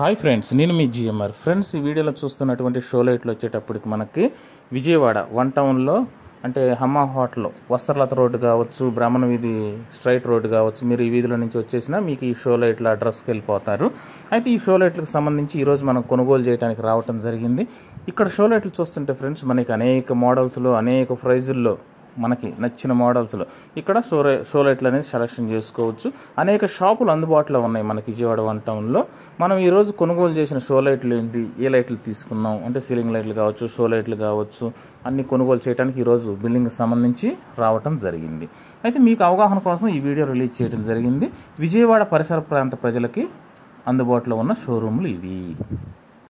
hi friends నేను మీ GMR friends ఈ వీడియోలో చూస్తున్నటువంటి షో లైట్లు వచ్చేటప్పటికి మనకి విజయవాడ వన్ టౌన్లో అంటే హమ్మా హోటల్ వస్త్రలత రోడ్డు కావచ్చు బ్రాహ్మణ వీధి స్ట్రైట్ రోడ్డు కావచ్చు మీరు ఈ వీధిలో నుంచి వచ్చేసినా మీకు ఈ షో లైట్ల అడ్రస్కి వెళ్ళిపోతారు అయితే ఈ షో లైట్లకు సంబంధించి ఈరోజు మనం కొనుగోలు చేయడానికి రావటం జరిగింది ఇక్కడ షో లైట్లు చూస్తుంటే ఫ్రెండ్స్ మనకి అనేక మోడల్స్లో అనేక ప్రైజుల్లో మనకి నచ్చిన మోడల్స్లో ఇక్కడ షో షో లైట్లు అనేది సెలెక్షన్ చేసుకోవచ్చు అనేక షాపులు అందుబాటులో ఉన్నాయి మనకి విజయవాడ వన్ టౌన్లో మనం ఈరోజు కొనుగోలు చేసిన షో లైట్లు ఏంటి ఏ లైట్లు తీసుకున్నాం అంటే సీలింగ్ లైట్లు కావచ్చు షో లైట్లు కావచ్చు అన్ని కొనుగోలు చేయడానికి ఈరోజు బిల్డింగ్కి సంబంధించి రావటం జరిగింది అయితే మీకు అవగాహన కోసం ఈ వీడియో రిలీజ్ చేయడం జరిగింది విజయవాడ పరిసర ప్రాంత ప్రజలకి అందుబాటులో ఉన్న షోరూములు ఇవి